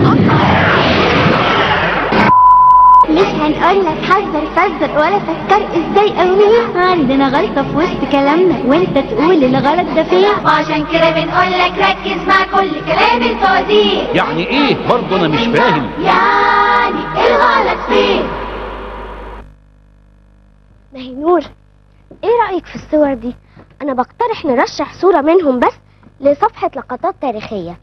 مش هنقول لك حذر فذر ولا فكر ازاي قوي عندنا غلطة في وسط كلامنا وانت تقول الغلط ده فين وعشان كده بنقول لك ركز مع كل كلام الفوازير يعني ايه برضه انا مش فاهم يعني الغلط فين مهنور ايه رأيك في الصور دي انا بقترح نرشح صورة منهم بس لصفحة لقطات تاريخية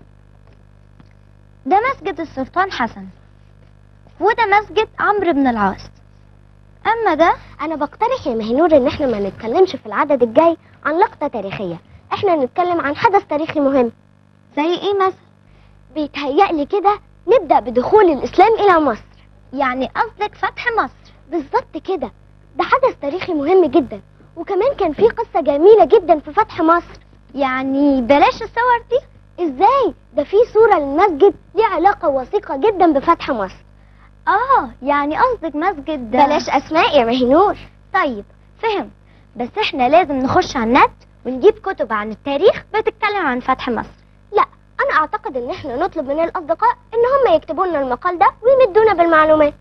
ده مسجد السلطان حسن وده مسجد عمرو بن العاص اما ده انا بقترح يا مهنور ان احنا ما نتكلمش في العدد الجاي عن لقطة تاريخية احنا نتكلم عن حدث تاريخي مهم زي ايه مثلا بيتهيألي كده نبدأ بدخول الاسلام الى مصر يعني قصدك فتح مصر بالظبط كده ده حدث تاريخي مهم جدا وكمان كان فيه قصة جميلة جدا في فتح مصر يعني بلاش الصور دي ازاي ده في صورة للمسجد ليه علاقة وثيقة جدا بفتح مصر اه يعني قصدك مسجد بلاش اسماء يا مهنور طيب فهم بس احنا لازم نخش على النت ونجيب كتب عن التاريخ بتتكلم عن فتح مصر لا انا اعتقد ان احنا نطلب من الاصدقاء ان هم يكتبوا لنا المقال ده ويمدونا بالمعلومات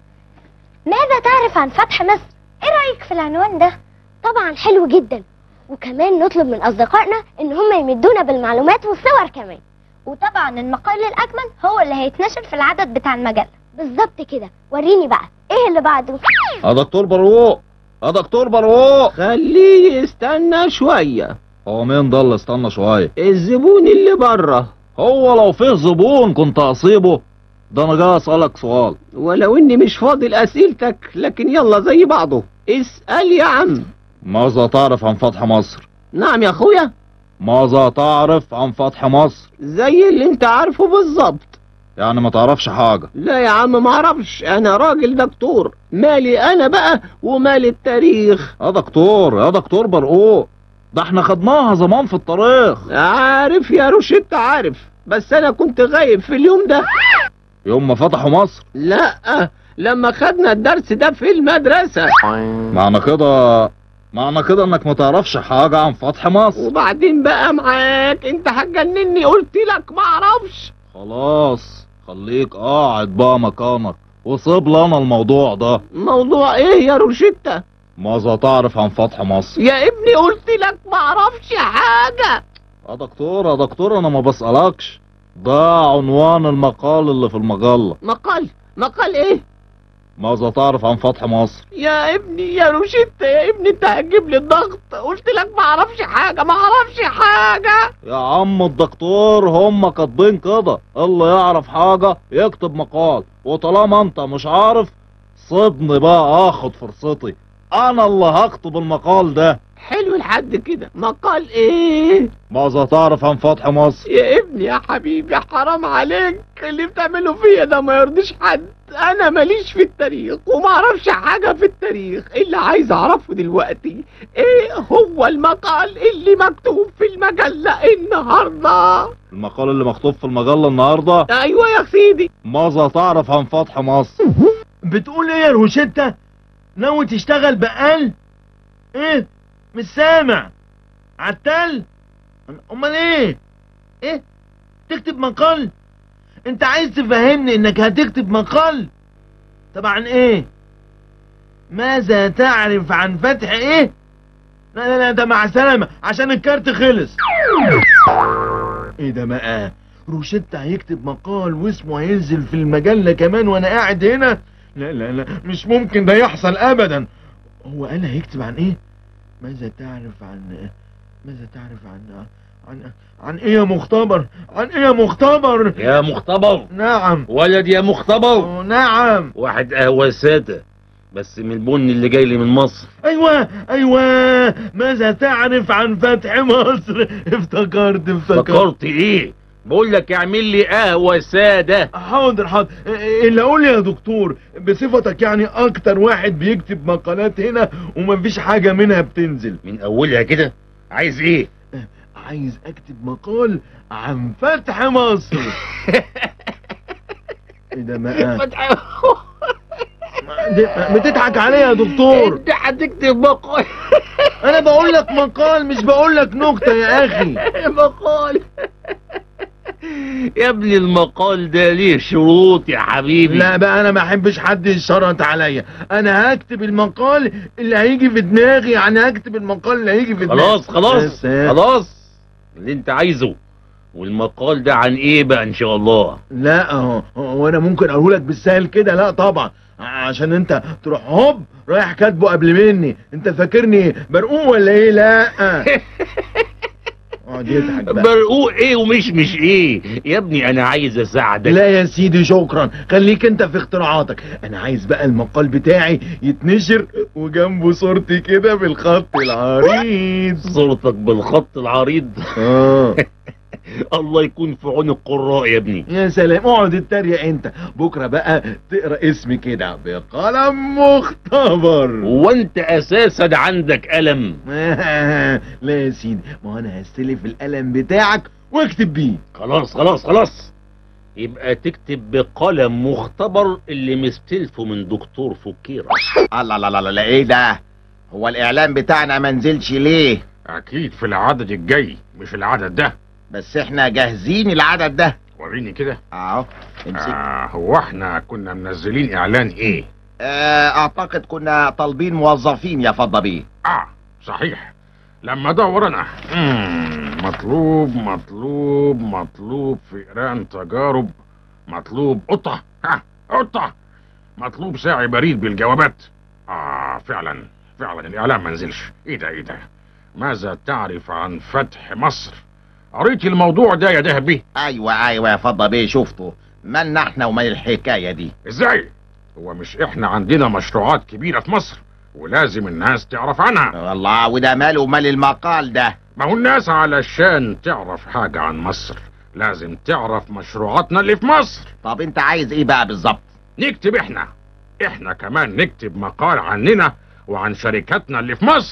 ماذا تعرف عن فتح مصر ايه رايك في العنوان ده طبعا حلو جدا وكمان نطلب من اصدقائنا ان هم يمدونا بالمعلومات والصور كمان وطبعا المقال الاجمل هو اللي هيتنشر في العدد بتاع المجله بالظبط كده وريني بقى ايه اللي بعده يا دكتور بروق يا دكتور بروق خليه يستنى شوية هو مين ده اللي استنى شويه الزبون اللي بره هو لو فيه زبون كنت اصيبه ده انا جاي اسالك سؤال ولو اني مش فاضي لأسئلتك لكن يلا زي بعضه اسأل يا عم ماذا تعرف عن فتح مصر نعم يا اخويا ماذا تعرف عن فتح مصر زي اللي انت عارفه بالظبط يعني ما تعرفش حاجه لا يا عم ما اعرفش انا راجل دكتور مالي انا بقى ومال التاريخ يا دكتور يا دكتور برقوق ده احنا خدناها زمان في التاريخ عارف يا روشيت عارف بس انا كنت غايب في اليوم ده يوم ما فتحوا مصر لا لما خدنا الدرس ده في المدرسة معنى كده معنى كده انك ما تعرفش حاجه عن فتح مصر وبعدين بقى معاك انت هتجنني قلت لك ما اعرفش خلاص خليك قاعد بقى مكانك وسيب لنا الموضوع ده موضوع ايه يا روشيتا ماذا تعرف عن فتح مصر يا ابني قلت لك ما اعرفش حاجة يا دكتور يا دكتور انا ما بسألكش ده عنوان المقال اللي في المجلة مقال مقال ايه ماذا تعرف عن فتح مصر يا ابني يا روشيتا يا ابني انت هتجيب لي الضغط قلت لك ما اعرفش حاجة ما اعرفش حاجة يا عم الدكتور هم كاتبين كده اللي يعرف حاجة يكتب مقال وطالما انت مش عارف سيبني بقى اخد فرصتي انا اللي هكتب المقال ده حلو لحد كده مقال ايه ماذا تعرف عن فتح مصر يا ابني يا حبيبي حرام عليك اللي بتعمله فيا ده ما يرضيش حد انا ماليش في التاريخ وما اعرفش حاجة في التاريخ اللي عايز اعرفه دلوقتي ايه هو المقال اللي مكتوب في المجلة النهاردة المقال اللي مكتوب في المجلة النهاردة ايوه يا سيدي ماذا تعرف عن فتح مصر بتقول ايه يا روشيتا ناوي تشتغل بقال ايه مش سامع عتال امال ايه ايه تكتب مقال انت عايز تفهمني انك هتكتب مقال طبعا ايه ماذا تعرف عن فتح ايه لا لا لا ده مع سلامة عشان الكارت خلص ايه ده بقى روشيتا هيكتب مقال واسمه هينزل في المجلة كمان وانا قاعد هنا لا لا لا مش ممكن ده يحصل ابدا هو قال هيكتب عن ايه ماذا تعرف عن ماذا تعرف عن عن عن ايه يا مختبر عن ايه يا مختبر يا مختبر نعم ولد يا مختبر أوه، نعم واحد قهوة سادة بس من البن اللي جاي لي من مصر ايوه ايوه ماذا تعرف عن فتح مصر افتكرت افتكرت فكرت ايه بقول لك اعمل لي قهوة سادة حاضر حاضر اللي اقول يا دكتور بصفتك يعني اكتر واحد بيكتب مقالات هنا ومفيش حاجة منها بتنزل من اولها كده عايز ايه عايز اكتب مقال عن فتح مصر ايه ده بقى فتح ده- بتضحك عليا يا دكتور انت هتكتب مقال انا بقول لك مقال مش بقول لك نكتة يا اخي مقال يا ابني المقال ده ليه شروط يا حبيبي لا بقى انا ما احبش حد يشرط عليا انا هكتب المقال اللي هيجي في دماغي يعني هكتب المقال اللي هيجي في دماغي خلاص خلاص بس، آه. خلاص اللي انت عايزه والمقال ده عن ايه بقى ان شاء الله لا اهو هو انا ممكن اقوله لك بالسهل كده لا طبعا عشان انت تروح هوب رايح كاتبه قبل مني انت فاكرني برقوق ولا ايه لا اقعد يضحك بقى برقوق ايه ومش مش ايه يا ابني انا عايز اساعدك لا يا سيدي شكرا خليك انت في اختراعاتك انا عايز بقى المقال بتاعي يتنشر وجنبه صورتي كده بالخط العريض صورتك بالخط العريض اه الله يكون في عون القراء يا ابني يا سلام اقعد اتريق انت بكره بقى تقرا اسمي كده بقلم مختبر وانت اساسا عندك قلم لا يا سيدي ما هو انا هستلف القلم بتاعك واكتب بيه خلاص خلاص خلاص يبقى تكتب بقلم مختبر اللي مستلفه من دكتور فكيرة الله لا لا لا لا ايه ده هو الاعلان بتاعنا ما نزلش ليه اكيد في العدد الجاي مش العدد ده بس احنا جاهزين العدد ده وريني كده اهو امسك آه هو احنا كنا منزلين اعلان ايه آه، اعتقد كنا طالبين موظفين يا فضة بيه اه صحيح لما ادور انا مم، مطلوب مطلوب مطلوب فئران تجارب مطلوب قطة ها قطة مطلوب ساعي بريد بالجوابات اه فعلا فعلا الاعلان ما نزلش ايه ده ايه ده ماذا تعرف عن فتح مصر قريت الموضوع ده يا دهبي ايوه ايوه يا فضة بيه شفته من احنا ومن الحكاية دي ازاي هو مش احنا عندنا مشروعات كبيرة في مصر ولازم الناس تعرف عنها الله وده ماله ومال المقال ده ما هو الناس علشان تعرف حاجة عن مصر لازم تعرف مشروعاتنا اللي في مصر طب انت عايز ايه بقى بالظبط نكتب احنا احنا كمان نكتب مقال عننا وعن شركاتنا اللي في مصر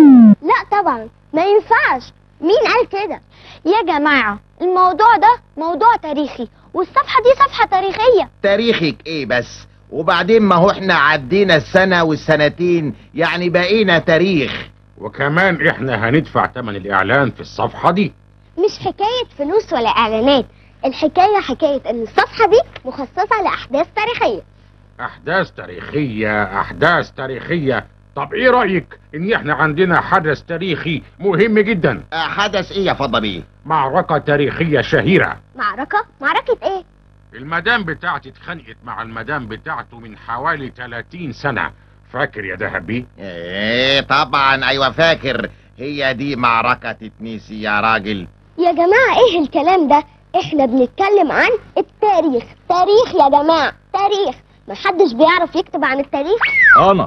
لا طبعا ما ينفعش مين قال كده يا جماعة الموضوع ده موضوع تاريخي والصفحة دي صفحة تاريخية تاريخك ايه بس وبعدين ما هو احنا عدينا السنة والسنتين يعني بقينا تاريخ وكمان احنا هندفع تمن الاعلان في الصفحة دي مش حكاية فلوس ولا إعلانات الحكاية حكاية إن الصفحة دي مخصصة لأحداث تاريخية احداث تاريخية احداث تاريخية طب ايه رأيك ان احنا عندنا حدث تاريخي مهم جدا آه، حدث ايه يا فضة بيه معركة تاريخية شهيرة معركة؟ معركة إيه؟ المدام بتاعتي اتخانقت مع المدام بتاعته من حوالي 30 سنة فاكر يا دهبي ايه طبعا ايوه فاكر هي دي معركة تتنسي يا راجل يا جماعة إيه الكلام ده؟ إحنا بنتكلم عن التاريخ تاريخ يا جماعة تاريخ محدش بيعرف يكتب عن التاريخ انا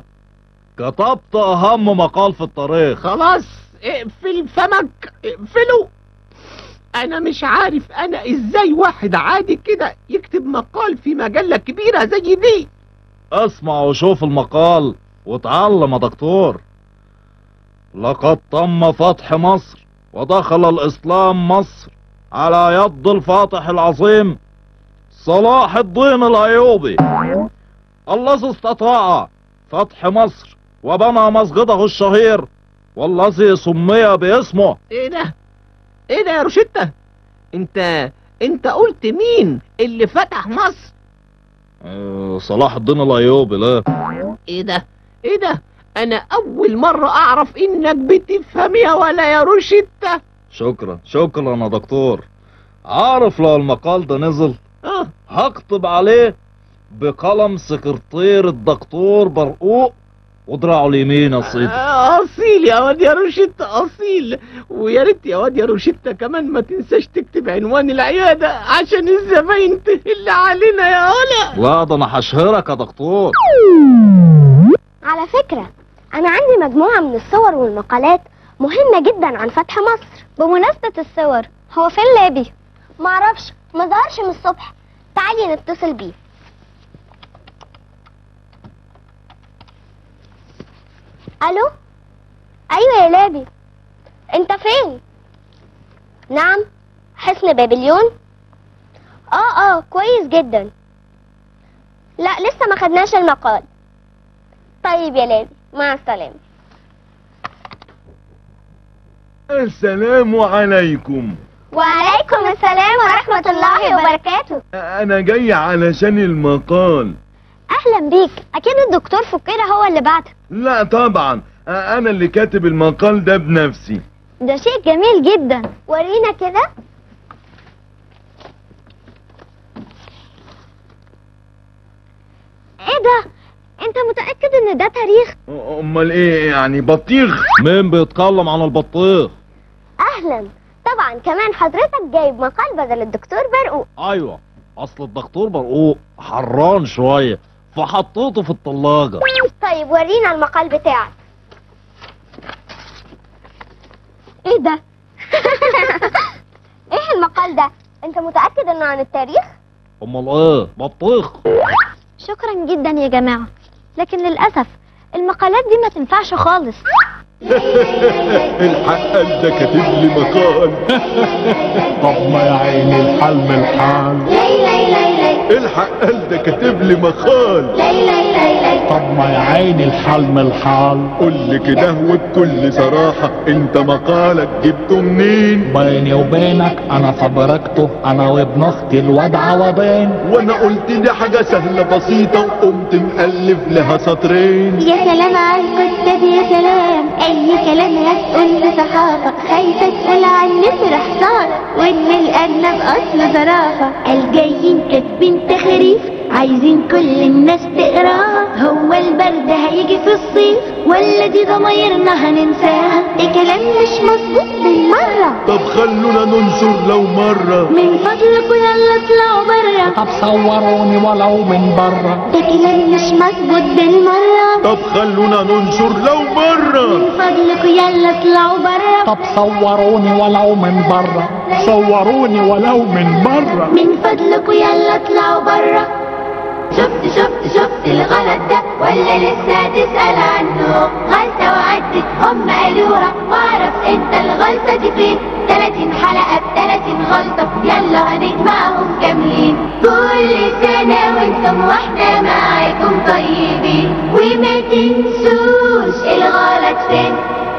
كتبت اهم مقال في التاريخ خلاص اقفل فمك اقفله انا مش عارف انا ازاي واحد عادي كده يكتب مقال في مجلة كبيرة زي دي اسمع وشوف المقال واتعلم يا دكتور لقد تم فتح مصر ودخل الاسلام مصر على يد الفاتح العظيم صلاح الدين الايوبي الذي استطاع فتح مصر وبنى مسجده الشهير والذي سمي باسمه ايه ده ايه ده يا روشيتا انت انت قلت مين اللي فتح مصر آه، صلاح الدين الايوبي لا ايه ده ايه ده انا اول مرة اعرف انك بتفهم يا ولا يا روشيتا شكرا شكرا يا دكتور عارف لو المقال ده نزل اه هكتب عليه بقلم سكرتير الدكتور برقوق ودراعه اليمين يا سيدي آه، اصيل يا واد يا روشيتا اصيل ويا ريت يا واد يا روشيتا كمان ما تنساش تكتب عنوان العيادة عشان الزباين تهل علينا يا ولا لا ده انا هشهرك يا دكتور على فكرة أنا عندي مجموعة من الصور والمقالات مهمة جدا عن فتح مصر بمناسبة الصور هو فين لابي؟ معرفش ما ظهرش من الصبح تعالي نتصل بيه ألو أيوة يا لابي أنت فين؟ نعم حصن بابليون اه اه كويس جدا لا لسه ما خدناش المقال طيب يا لابي مع السلامة السلام عليكم وعليكم السلام ورحمة الله وبركاته انا جاي علشان المقال أهلا بيك أكيد الدكتور فكيرة هو اللي بعتك لا طبعا انا اللي كاتب المقال ده بنفسي ده شيء جميل جدا ورينا كده ايه ده انت متأكد ان ده تاريخ امال ايه يعني بطيخ مين بيتكلم عن البطيخ اهلا طبعا كمان حضرتك جايب مقال بدل الدكتور برقوق ايوه اصل الدكتور برقوق حران شويه فحطيته في التلاجة طيب ورينا المقال بتاعك ايه ده ايه المقال ده انت متأكد انه عن التاريخ امال ايه بطيخ شكرا جدا يا جماعة لكن للأسف المقالات دي ما تنفعش خالص الحق ده كاتب لي مقال طب ما يا عيني الحلم الحال لي لي لي لي الحق ده كاتب لي مقال لي لي لي لي طب ما يا عيني الحلم الحال قول لي كده وبكل صراحة انت مقالك جبته منين بيني وبينك انا فبركته انا وابن اختي الواد عوضين وانا قلت دي حاجة سهلة بسيطة وقمت مألف لها سطرين يا سلام على الكتاب يا سلام اي كلام هتقول لصحافة خايفة تقول عن نسر حصان وان الارنب اصل زرافة الجايين كاتبين تخريف عايزين كل الناس تقراه هو البرد هيجي في الصيف ولا دي ضمايرنا هننساها الكلام مش مظبوط بالمرة طب خلونا ننشر لو مرة من فضلكوا يلا اطلعوا برا طب صوروني ولو من بره ده كلام مش مظبوط بالمرة طب خلونا ننشر لو مرة من فضلكوا يلا اطلعوا برا طب صوروني ولو من بره صوروني ولو من بره من فضلكوا يلا اطلعوا برا شفت شفت شفت الغلط ده ولا لسه تسأل عنه غلطة وعدت هم قالوها واعرف انت الغلطة دي فين 30 حلقة ب 30 غلطة يلا هنجمعهم كاملين كل سنة وانتم واحنا معاكم طيبين وما تنسوش الغلط فين